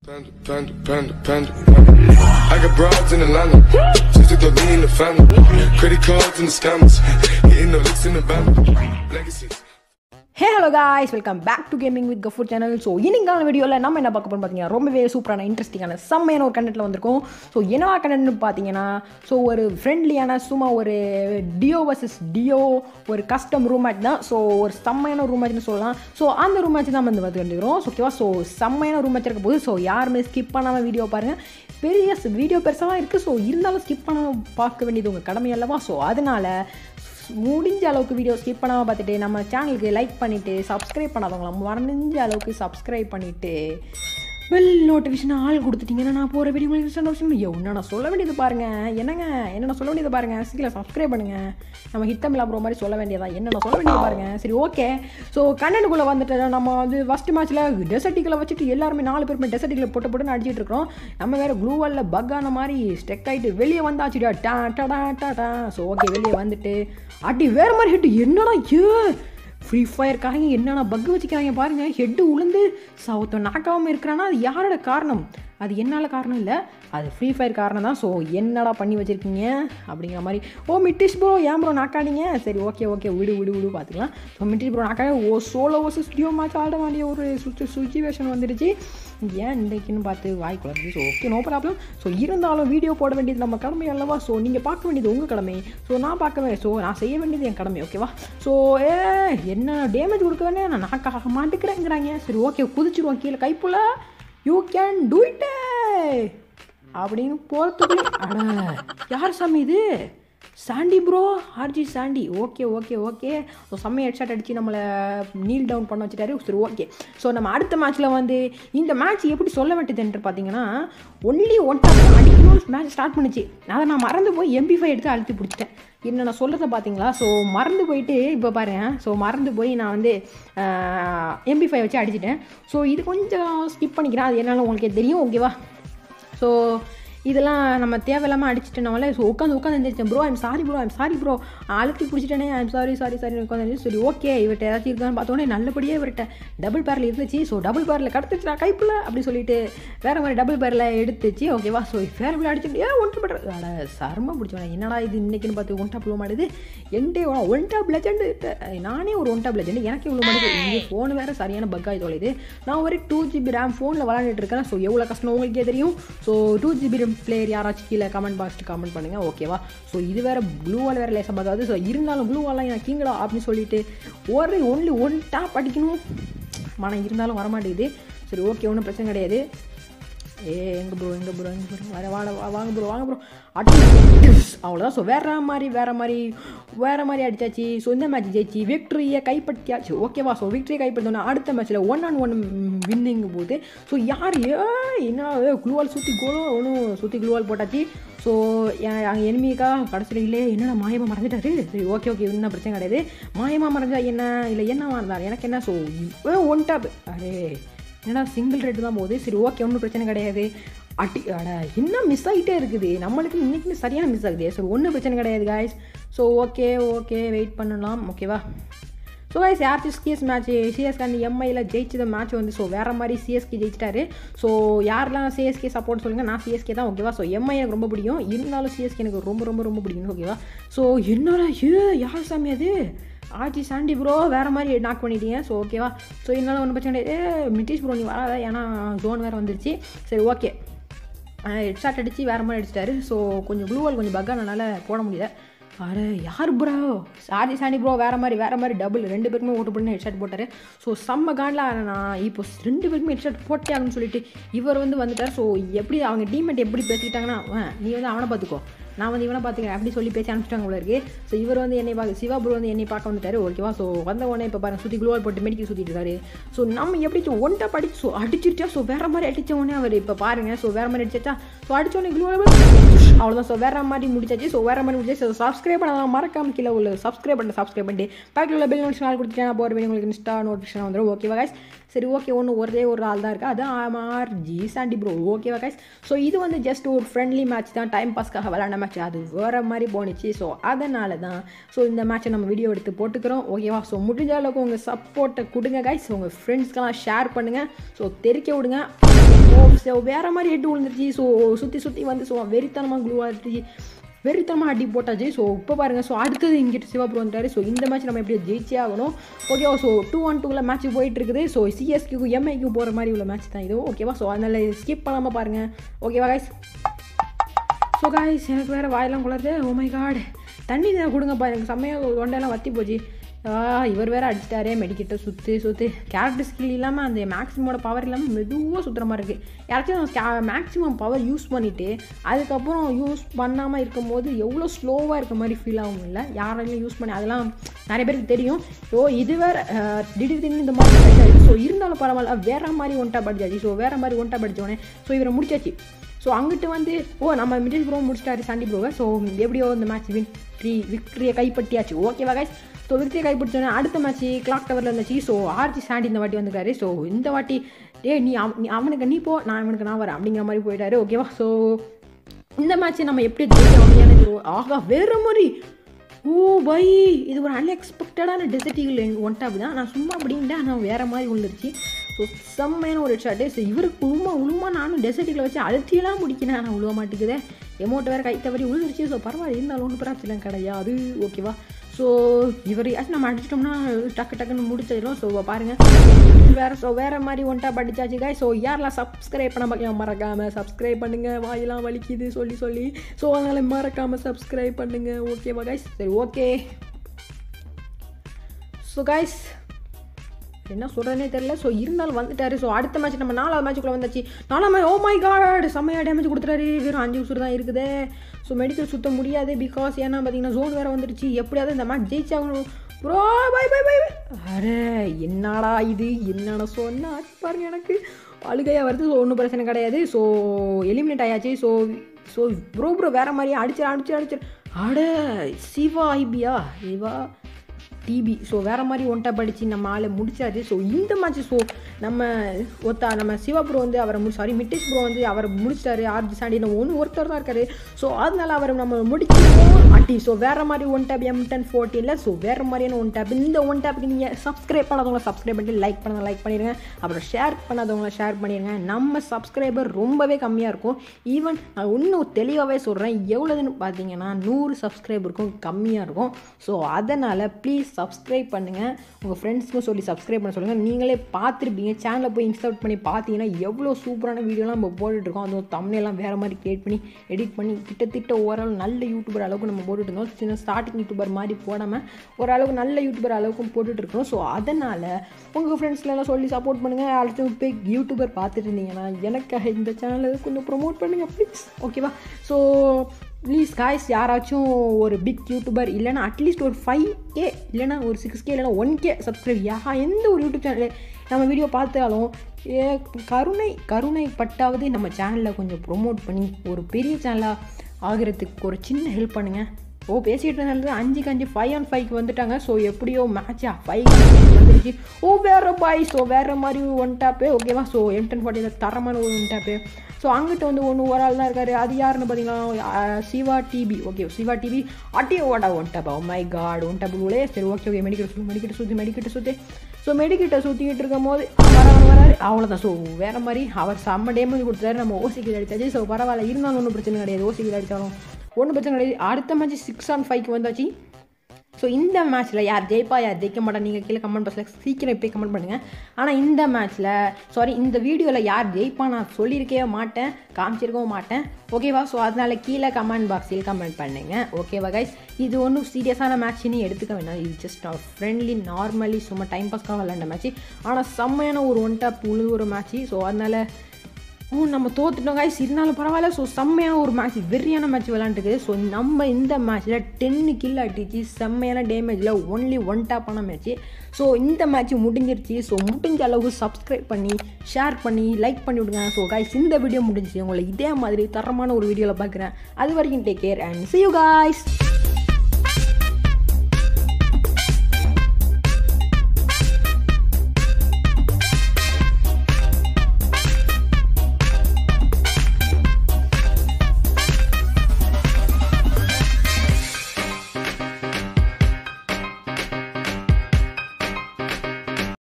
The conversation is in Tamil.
Panda, panda, panda, panda, panda. I got broads in Atlanta. Just took the lean in the family. Credit cards and the scammers. Hitting the licks in the band. Legacies. Hey hello guys welcome back to gaming with Gafoor channel so இன்னைக்கான வீடியோவில் நம்ம என்ன பார்க்க போகிறோம் பார்த்தீங்கன்னா ரொம்பவே சூப்பரான இன்ட்ரெஸ்டிங்கான செம்மையான ஒரு கண்டென்ட்டில் வந்திருக்கோம் ஸோ என்னவா கண்டென்ட்னு பார்த்தீங்கன்னா ஸோ ஒரு ஃப்ரெண்ட்லியான சும்மா ஒரு டியோ வர்சஸ் டியோ ஒரு கஸ்டம் ரூம் மேட்ச் தான் ஸோ ஒரு செம்மையான ரூம் மேட்ச்னு சொல்லலாம் ஸோ அந்த ரூம் மேட்ச் தான் வந்து வந்து வந்துக்கிறோம் ஸோ ஓகேவா ஸோ செம்மையான ரூம் மேட்ச் இருக்க போது ஸோ யாருமே ஸ்கிப் பண்ணாமல் வீடியோ பாருங்கள் பெரிய வீடியோ பெருசாக இருக்குது ஸோ இருந்தாலும் ஸ்கிப் பண்ணாமல் பார்க்க வேண்டியது உங்கள் கடமை அல்லவா ஸோ அதனால் முடிஞ்ச அளவுக்கு வீடியோ ஸ்கிப் பண்ணாமல் பார்த்துட்டு நம்ம சேனலுக்கு லைக் பண்ணிவிட்டு சப்ஸ்கிரைப் பண்ணாதவங்களா முடிஞ்ச அளவுக்கு சப்ஸ்கிரைப் பண்ணிவிட்டு பெல் நோட்டிஃபிகேஷன் ஆள் கொடுத்துட்டீங்கன்னா நான் போகிற வீடியோ உங்களுக்கு நோட்டிஃபிகேஷன் ஐயோ என்ன நான் சொல்ல வேண்டியது பாருங்கள் என்னங்க என்ன சொல்ல வேண்டியது பாருங்கள் சீக்கிரம் சப்ஸ்கிரைப் பண்ணுங்கள் நம்ம ஹித்தமில்லா ப்ரோ மாதிரி சொல்ல வேண்டியதா என்ன சொல்ல வேண்டியது பாருங்கள் சரி ஓகே ஸோ கண்டென்ட்டுக்குள்ளே வந்துட்டு நம்ம வந்து ஃபஸ்ட் மேட்ச்சில் டெசர்ட்டிகளை வச்சுட்டு எல்லாருமே நாலு பேருமே டெசர்ட்டிகளை போட்டு போட்டு அடிச்சிட்டு இருக்கிறோம் நம்ம வேறு க்ளூவலில் பக் ஆன மாதிரி ஸ்டெக் ஆகிட்டு வெளியே வந்தாச்சுடா டா டடா டா ஸோ ஓகே வெளியே வந்துட்டு அடி வேறு மாதிரி ஹெட்டு என்னடா ஏ ஃப்ரீ ஃபயர்க்காரங்க என்னென்ன பக் வச்சுக்கிறாங்க பாருங்கள் ஹெட்டு உளுந்து சவுத்த நாக்காமல் இருக்கிறான்னா அது யாரோட காரணம் அது என்னால் காரணம் இல்லை அது ஃப்ரீ ஃபயர் காரணம் தான் ஸோ என்னடா பண்ணி வச்சுருக்கீங்க அப்படிங்கிற மாதிரி ஓ மிட்டிஷ் ப்ரோ ஏன் ப்ரோ நாக்கானீங்க சரி ஓகே ஓகே விடு விடு விடு பார்த்துக்கலாம் ஸோ மிட்டிஷ் ப்ரோ நாக்காக ஓ சோலோ வர்சஸ் ஸ்டியோ மேட்ச் ஆட வேண்டிய ஒரு சுச்சுவேஷன் வந்துடுச்சு ஏன் இன்றைக்குன்னு பார்த்து வாய் குழந்தை so okay no problem so இருந்தாலும் வீடியோ போட வேண்டியது நம்ம கடமை அல்லவா ஸோ நீங்கள் பார்க்க வேண்டியது உங்கள் கடமை ஸோ நான் பார்க்க ஸோ நான் செய்ய வேண்டியது என் கடமை ஓகேவா ஸோ ஏ என்ன டேமேஜ் கொடுக்க வேணே நான் நாக்காக மாட்டுக்கிறேங்கிறாங்க சரி ஓகே குதிச்சிருவோம் கீழே கைப்புல யூ கேன் டூ இட் அப்படின்னு போகிறதுக்கு அட யார் சாமி இது Sandy bro RG Sandy okay okay okay so செம்மையை ஹெட்ஷாட் அடித்து நம்மளை நீல் டவுன் பண்ண வச்சுட்டாரு சரி ஓகே ஸோ நம்ம அடுத்த மேட்ச்சில் வந்து இந்த மேட்ச் எப்படி சொல்ல வேண்டியதுன்ட்டு பார்த்தீங்கன்னா ஒன்லி ஒன் டாப் அடிக்கணும் மேட்ச் ஸ்டார்ட் பண்ணுச்சு அதை நான் மறந்து போய் எம்பி ஃபைவ் எடுத்து அழுத்தி பிடிச்சிட்டேன் என்ன நான் சொல்கிறத பார்த்தீங்களா ஸோ மறந்து போயிட்டு இப்போ பாரு ஸோ மறந்து போய் நான் வந்து எம்பி ஃபைவ் வச்சு அடிச்சிட்டேன் ஸோ இது கொஞ்சம் ஸ்கிப் பண்ணிக்கிறேன் அது என்னால் உங்களுக்கே தெரியும் ஓகேவா ஸோ இதெல்லாம் நம்ம தேவையில்லாமல் அடிச்சிட்டனால ஸோ உட்காந்து உட்காந்து எழுந்திரிச்சேன் bro I'm sorry bro I'm sorry bro அழுத்தி பிடிச்சிட்டேனே ஐம் சாரி சாரி சாரி உட்காந்து சரி ஓகே இவர்கிட்ட ஏதாச்சும் இருக்கான்னு பார்த்தோன்னே நல்லபடியே இவர்கிட்ட டபுள் பேரில் இருந்துச்சு ஸோ டபுள் பேரில் கடத்துச்சுடா கைப்பில் அப்படி சொல்லிட்டு வேறு மாதிரி டபுள் பேரில் எடுத்துச்சு ஓகேவா ஸோ வேறு இப்படி அடிச்சுட்டு ஏன் ஒன்ட்டு பண்ற அட சர்ம பிடிச்சவன என்னடா இது இன்னைக்குன்னு பார்த்து ஒன் டாப் இவ்வளோ மாடுது என்கிட்ட ஒன் டாப் லெஜெண்டு நானே ஒரு ஒன் டாப் லெஜெண்டு எனக்கு இவ்வளோ மாடுது இங்கே ஃபோன் வேறு சரியான பக்காய் தொலைது நான் ஒரு டூ ஜிபி ரேம் ஃபோனில் விளாண்டுட்டு இருக்கேன் ஸோ எவ்வளோ கஷ்டம் உங்களுக்கே தெரியும் ஸோ டூ ஜிபி பிளேயர் யாராச்சும் கீழே கமெண்ட் பாக்ஸில் கமெண்ட் பண்ணுங்கள் ஓகேவா ஸோ இது வேறு ப்ளூ வால் வேறு லேசாக பார்க்காது ஸோ இருந்தாலும் ப்ளூ வாலாம் நான் கீங்கடா அப்படின்னு சொல்லிட்டு ஒரு ஒன்லி ஒன் டாப் அடிக்கணும் மனம் இருந்தாலும் வரமாட்டேங்குது சரி ஓகே ஒன்றும் பிரச்சனை கிடையாது ஏ எங்கே ப்ரோ எங்கே ப்ரோ எங்கே ப்ரோ வர வாட வா வாங்க ப்ரோ வாங்க ப்ரோ அடி அவ்வளோதான் ஸோ வேறு மாதிரி வேறு மாதிரி வேறு மாதிரி அடிச்சாச்சு ஸோ இந்த மேட்ச் ஜெயிச்சு விக்ட்ரியை கைப்பற்றியாச்சு ஓகேவா ஸோ விக்ட்ரியை கைப்பற்றோன்னா அடுத்த மேட்ச்சில் ஒன் ஆன் ஒன் வின்னிங் போகுது ஸோ யார் ஏ என்ன குளுவால் சுற்றி கோலும் ஒன்றும் சுற்றி குளுவால் போட்டாச்சு ஸோ அங்கே எனிமிக்கா கடைசியில் இல்லை என்னடா மாயமாக மறந்துட்டாரு சரி ஓகே ஓகே என்ன பிரச்சனை கிடையாது மாயமாக மறைஞ்சா என்ன இல்லை என்ன மறந்தார் எனக்கு என்ன ஸோ ஒன் டாப் அரே என்னடா சிங்கிள் ரேட்டு தான் போகுது சரி ஓகே ஒன்றும் பிரச்சனை கிடையாது அட்டி அட என்ன மிஸ் ஆகிட்டே இருக்குது நம்மளுக்கு இன்றைக்குமே சரியான மிஸ் ஆகுது ஸோ ஒன்றும் பிரச்சனை கிடையாது guys so okay okay wait பண்ணலாம் ஓகேவா ஸோ கைஸ் யாராச்சும் சிஎஸ் மேட்ச் சிஎஸ்கே அந்த எம்ஐயில் ஜெயிச்சத மேட்ச் வந்து ஸோ வேறு மாதிரி சிஎஸ்கே ஜெயிச்சிட்டாரு ஸோ யாரெல்லாம் சிஎஸ்கே சப்போர்ட் சொல்லுங்கள் நான் சிஎஸ்கே தான் ஓகேவா ஸோ எம்ஐ எனக்கு ரொம்ப பிடிக்கும் இருந்தாலும் சிஎஸ்கே எனக்கு ரொம்ப ரொம்ப ரொம்ப பிடிக்கும் ஓகேவா ஸோ என்னடா ஏ யார் சாமி அது ஆச்சி சாண்டி ப்ரோ வேறு மாதிரி நாக் பண்ணிட்டீங்க ஸோ ஓகேவா ஸோ என்னால் ஒன்றும் பிரச்சனை கிடையாது ஏ மிட்டிஷ் ப்ரோ நீ வராத ஏன்னா ஜோன் வேறு வந்துருச்சு சரி ஓகே ஹெட்ஷாட் அடித்து வேறு மாதிரி அடிச்சிட்டாரு ஸோ கொஞ்சம் ப்ளூவால் கொஞ்சம் பக்கானனால போட முடியல அरे யார் ப்ரோ சாரி சாண்டி ப்ரோ வேறு மாதிரி வேறு மாதிரி டபுள் ரெண்டு பேருக்குமே ஓட்டு பண்ணி ஹெட்ஷாட் போட்டார் ஸோ செம்ம காண்டில் நான் இப்போ ரெண்டு பேருக்குமே ஹெட்ஷாட் போட்டே ஆகணும்னு சொல்லிட்டு இவர் வந்து வந்துட்டார் ஸோ எப்படி அவங்க டீம்மேட் எப்படி பேசிக்கிட்டாங்கன்னா நீ வந்து அவனை பார்த்துக்கோ நான் வந்து இவனை பார்த்துக்கிறேன் அப்படி சொல்லி பேசி அனுப்பிச்சிட்டாங்க போல இருக்கு ஸோ இவர் வந்து என்னை பார்க்க சிவா ப்ரோ வந்து என்னை பார்க்க வந்துட்டாரு ஓகேவா ஸோ வந்த உடனே இப்போ பாருங்க சுற்றி குளோவால் போட்டு மெடிக்கல் சுற்றிட்டு இருக்காரு ஸோ நம்ம எப்படி ஒன்ட்டா படிச்சு ஸோ அடிச்சுட்டா ஸோ வேறு மாதிரி அடித்த உடனே அவர் இப்போ பாருங்க ஸோ வேறு மாதிரி அடிச்சாச்சா ஸோ அடிச்சோடனே குளோவால் அவ்வளோதான் ஸோ வேறு மாதிரி முடிச்சாச்சு ஸோ வேறு மாதிரி முடிச்சாச்சு ஸோ சப்ஸ்கிரைப் பண்ணலாம் மறக்காம கீழே உள்ள சப்ஸ்கிரைப் பண்ண சப்ஸ்கிரைப் பண்ணிட்டு பக்கத்தில் உள்ள பெல் நோட்டிஃபிகேஷன் கொடுத்துட்டேன் போகிற வேணும் உங்களுக்கு இன்ஸ்டா நோட்டிஃபிகேஷன் வந்துடும் ஓகேவா guys சரி ஓகே ஒன்று ஒரே ஒரு ஆள் தான் இருக்குது அது ஆமார் ஜி சாண்டி ப்ரோ ஓகேவா கைஸ் ஸோ இது வந்து ஜஸ்ட் ஒரு ஃப்ரெண்ட்லி மேட்ச் தான் டைம் பாஸ்க்காக விளாண்ட மேட்ச் அது வேறு மாதிரி போணுச்சு ஸோ அதனால தான் ஸோ இந்த மேட்ச்சை நம்ம வீடியோ எடுத்து போட்டுக்கிறோம் ஓகேவா ஸோ முடிஞ்ச அளவுக்கு உங்கள் சப்போர்ட்டை கொடுங்க கைஸ் உங்கள் ஃப்ரெண்ட்ஸ்க்கெல்லாம் ஷேர் பண்ணுங்கள் ஸோ தெரிக்க விடுங்க ஓ ஸோ வேறு மாதிரி ஹெட் விழுந்துருச்சு ஸோ சுற்றி சுற்றி வந்து ஸோ வெறித்தனமாக குளூவாக இருந்துச்சு வெறித்தனமாக அடி போட்டாச்சு ஸோ இப்போ பாருங்கள் ஸோ அடுத்தது இங்கிட்ட சிவாபுரம் வந்துட்டாரு ஸோ இந்த மேட்ச் நம்ம எப்படியோ ஜெயிச்சே ஆகணும் ஓகேவா ஸோ டூ ஒன் டூவில் மேட்ச் போயிட்டு இருக்குது ஸோ சிஎஸ்கியூ எம்ஐக்கு போகிற மாதிரி உள்ள மேட்ச் தான் இது ஓகேவா ஸோ அதனால் ஸ்கிப் பண்ணாமல் பாருங்கள் ஓகேவா கைஸ் ஸோ காய்ஸ் எனக்கு வேறு வாயெல்லாம் குளருது ஓ மை காட் தண்ணி தான் கொடுங்கப்பா எனக்கு செம்மையாக தொண்டையெல்லாம் வத்தி போச்சு ஆ, இவர் வேறு அடிச்சிட்டாரே மெடிக்கிட்ட சுற்று சுற்று கேரக்டர் ஸ்கில் இல்லாமல் அந்த மேக்ஸிமோட பவர் இல்லாமல் மெதுவாக சுற்றுற மாதிரி இருக்குது யாராச்சும் மேக்ஸிமம் பவர் யூஸ் பண்ணிவிட்டு அதுக்கப்புறம் யூஸ் பண்ணாமல் இருக்கும்போது எவ்வளோ ஸ்லோவாக இருக்க மாதிரி ஃபீல் ஆகும் இல்லை யாராலையும் யூஸ் பண்ணி அதெல்லாம் நிறைய பேருக்கு தெரியும் ஸோ இது வேறு திடீர் திடீர்னு இந்த மாதிரி ஸோ இருந்தாலும் பரவாயில்ல வேறு மாதிரி ஒன்ட்டா படிச்சாச்சு ஸோ வேறு மாதிரி ஒன்ட்டா படித்தோடனே ஸோ இவரை முடிச்சாச்சு ஸோ அங்கிட்டு வந்து ஓ நம்ம மிடில் ப்ரோ முடிச்சிட்டாரு சாண்டி ப்ரோவை ஸோ எப்படியோ இந்த மேட்ச் விக்ட்ரி விக்ட்ரியை கைப்பற்றியாச்சு ஓகேவா கைஸ் ஸோ விக்ட்ரியை கைப்பற்றினோடனே அடுத்த மேட்ச் கிளாக் டவரில் இருந்துச்சு ஸோ ஆர்ஜி சாண்டி இந்த வாட்டி வந்துருக்காரு ஸோ இந்த வாட்டி டேய் நீ அவ- நீ அவனுக்கு நீ போ நான் அவனுக்கு நான் வரேன் அப்படிங்கிற மாதிரி போயிட்டாரு ஓகேவா ஸோ இந்த மேட்ச் நம்ம எப்படி ஜெயிக்கிறோம் எனக்கு ஆகா வேற மாதிரி ஓ பை இது ஒரு அன்எக்ஸ்பெக்டடான டெசர்ட்டிகள் ஒன் டாப் தான் நான் சும்மா அப்படின்ட்டு நான் வேற மாதிரி விழுந்துருச்சு ஸோ செம்மையான ஒரு ஷாட்டு ஸோ இவருக்கு உழுமா உழுமா நானும் டெசர்ட்டில் வச்சு அழுத்தியெல்லாம் முடிக்கிறேன் நான் உழுவ மாட்டேங்குதே எமௌண்ட் வேறு கை தவறி விழுந்துருச்சு ஸோ பரவாயில்ல இருந்தாலும் ஒன்றும் பிரச்சனை கிடையாது ஓகேவா ஸோ இவர் யாச்சும் நம்ம அடிச்சிட்டோம்னா டக்கு டக்குன்னு முடிச்சிடும் ஸோ பாருங்கள் வேறு ஸோ வேறு மாதிரி ஒன்ட்டா படிச்சாச்சு காய் ஸோ யாரெல்லாம் சப்ஸ்கிரைப் பண்ண பார்க்கலாம் மறக்காமல் சப்ஸ்கிரைப் பண்ணுங்கள் வாயெல்லாம் வலிக்குது சொல்லி சொல்லி ஸோ அதனால் மறக்காமல் சப்ஸ்கிரைப் பண்ணுங்கள் ஓகேவா காய்ஸ் சரி ஓகே ஸோ காய்ஸ் என்ன சொல்கிறேனே தெரியல ஸோ இருந்தாலும் வந்துட்டாரு ஸோ அடுத்த மேட்ச் நம்ம நாலாவது மேட்ச்சுக்குள்ளே வந்தாச்சு நாலாம் மேட்ச் ஓ மை காட் செம்மையாக டேமேஜ் கொடுத்துட்டாரு வெறும் அஞ்சு உசுறு தான் இருக்குது ஸோ மெடிக்கல் சுத்த முடியாது பிகாஸ் ஏன்னா பார்த்தீங்கன்னா ஜோன் வேறு வந்துருச்சு எப்படியாவது இந்த மேட்ச் ஜெயிச்சாகணும் ப்ரோ பை பை பை அரே என்னடா இது என்னடா சொன்னா பாருங்க எனக்கு அழுகையாக வருது ஸோ ஒன்றும் பிரச்சனை கிடையாது ஸோ எலிமினேட் ஆயாச்சு ஸோ ஸோ ப்ரோ ப்ரோ வேறு மாதிரியே அடிச்சிரு அடிச்சிரு அடிச்சிரு அட சிவா ஐபியா சிவா டிபி ஸோ வேறு மாதிரி ஒன்ட்டா படித்து நம்ம ஆளை முடிச்சாச்சு ஸோ இந்த மேட்ச் ஸோ நம்ம ஒத்தா நம்ம சிவா ப்ரோ வந்து அவரை முடி சாரி மிட்டிஸ் ப்ரோ வந்து அவரை முடிச்சிட்டாரு ஆர்ஜி சாண்டி நம்ம ஒன்று ஒருத்தர் தான் இருக்காரு ஸோ அதனால அவரை நம்ம முடிச்சிருக்கோம் அட்டி ஸோ வேறு மாதிரி ஒன் டேப் எம் டென் ஃபோர்டீனில் ஸோ வேறு மாதிரியான ஒன் டேப் இந்த ஒன் டேப்புக்கு நீங்கள் சப்ஸ்கிரைப் பண்ணாதவங்க சப்ஸ்கிரைப் பண்ணிட்டு லைக் பண்ணாத லைக் பண்ணிடுங்க அப்புறம் ஷேர் பண்ணாதவங்கள ஷேர் பண்ணிடுங்க நம்ம சப்ஸ்கிரைபர் ரொம்பவே கம்மியாக இருக்கும் ஈவன் நான் இன்னும் தெளிவாகவே சொல்கிறேன் எவ்வளோதுன்னு பார்த்தீங்கன்னா நூறு சப்ஸ்கிரைபருக்கும் கம்மியாக இருக்கும் ஸோ அதனால் ப்ளீஸ் சப்ஸ்கிரைப் பண்ணுங்கள் உங்கள் ஃப்ரெண்ட்ஸ்க்கும் சொல்லி சப்ஸ்கிரைப் பண்ண சொல்லுங்கள் நீங்களே பார்த்துருப்பீங்க சேனலில் போய் இன்ஸ்டால் பண்ணி பார்த்தீங்கன்னா எவ்வளோ சூப்பரான வீடியோலாம் நம்ம போட்டுட்ருக்கோம் அதுவும் தமிழெல்லாம் வேறு மாதிரி கிரியேட் பண்ணி எடிட் பண்ணி கிட்டத்தட்ட ஓரளவு நல்ல யூடியூபர் அளவுக்கு நம்ம போட்டுட்டு இருந்தோம் சின்ன ஸ்டார்டிங் யூடியூபர் மாதிரி போடாமல் ஓரளவுக்கு நல்ல யூடியூபர் அளவுக்கும் போட்டுட்டு இருக்கோம் ஸோ அதனால் உங்கள் ஃப்ரெண்ட்ஸ்லாம் சொல்லி சப்போர்ட் பண்ணுங்கள் அடுத்து போய் யூடியூபர் பார்த்துட்டு இருந்தீங்கன்னா எனக்காக இந்த சேனலை கொஞ்சம் ப்ரொமோட் பண்ணுங்கள் ப்ளீஸ் ஓகேவா ஸோ ப்ளீஸ் காய்ஸ் யாராச்சும் ஒரு பிக் யூடியூபர் இல்லைன்னா அட்லீஸ்ட் ஒரு ஃபைவ் கே இல்லைன்னா ஒரு சிக்ஸ் கே இல்லைன்னா ஒன் கே சப்ஸ்கிரைப் யா எந்த ஒரு யூடியூப் சேனல் நம்ம வீடியோ பார்த்தாலும் ஏ, கருணை கருணை பட்டாவது நம்ம சேனலில் கொஞ்சம் ப்ரொமோட் பண்ணி ஒரு பெரிய சேனலாக ஆகிறதுக்கு ஒரு சின்ன ஹெல்ப் பண்ணுங்கள் ஓ பேசிகிட்டு இருந்தது அஞ்சுக்கு அஞ்சு ஃபைவ் அண்ட் ஃபைவ்க்கு வந்துட்டாங்க ஸோ எப்படியோ மேட்சா ஃபைவ் வந்துருச்சு ஓ வேறு பாய் ஸோ வேறு மாதிரி ஒன் டேப்பு ஓகேவா ஸோ எம் டென் ஃபார்ட்டியில் தரமான ஒரு ஒன் டேப்பு ஸோ அங்கிட்ட வந்து ஒன்று ஒரு ஆள் தான் இருக்காரு அது யாருன்னு பார்த்தீங்கன்னா அஹ், Shiva DP okay Shiva DP அட்டியோ ஓடா one tap oh my god one tap உள்ளே சரி ஓகே ஓகே மெடிக்கெட் சுற்றி மெடிக்கெட் சுற்றி மெடிக்கெட்டை சுற்றி ஸோ மெடிக்கெட்டை சுற்றிக்கிட்டு இருக்கும் போது வர வராரு அவ்வளோதான் ஸோ வேறு மாதிரி அவர் செம்ம டேமேஜ் கொடுத்தாரு நம்ம ஓசிக்கில் அடித்தாச்சு ஸோ பரவாயில்ல இருந்தாலும் ஒன்றும் பிரச்சனை கிடையாது ஓசிக்கில் அடித்தாலும் ஒன்றும் பிரச்சனை கிடையாது அடுத்த மேட்ச் சிக்ஸ் ஆன் ஃபைவ்க்கு வந்தாச்சு ஸோ இந்த மேட்ச்சில் யார் ஜெயிப்பா யார் ஜெயிக்க மாட்டா நீங்கள் கீழே கமெண்ட் பாக்ஸில் சீக்கிரம் இப்போ கமெண்ட் பண்ணுங்கள் ஆனால் இந்த மேட்ச்சில் சாரி இந்த வீடியோவில் யார் ஜெயிப்பா நான் சொல்லியிருக்கவே மாட்டேன் காமிச்சிருக்கவும் மாட்டேன் ஓகேவா ஸோ அதனால கீழே கமெண்ட் பாக்ஸில் கமெண்ட் பண்ணுங்கள் ஓகேவா கைஸ் இது ஒன்றும் சீரியஸான மேட்ச்னு எடுத்துக்க வேண்டாம் இது ஜஸ்ட் ஃப்ரெண்ட்லி நார்மலி சும்மா டைம் பாஸ்க்காக விளாண்ட மேட்ச் ஆனால் செம்மையான ஒரு ஒன் டாப் உழுது ஒரு மேட்ச்சு ஸோ அதனால் ஓ நம்ம தோத்துட்டோம் guys இருந்தாலும் பரவாயில்ல ஸோ செம்மையான ஒரு மேட்ச் வெறியான மேட்ச் விளாண்டுருக்கு ஸோ நம்ம இந்த மேட்ச்சில் டென்னு கில் அடிச்சு செம்மையான டேமேஜில் ஒன்லி ஒன் டாப்பான மேட்ச்சு ஸோ இந்த மேட்ச் முடிஞ்சிருச்சு ஸோ முடிஞ்ச அளவுக்கு சப்ஸ்கிரைப் பண்ணி ஷேர் பண்ணி லைக் பண்ணி விடுங்க ஸோ guys இந்த வீடியோ முடிஞ்சிச்சு உங்களை இதே மாதிரி தரமான ஒரு வீடியோவில் பார்க்குறேன் அது வரைக்கும் take care and see you guys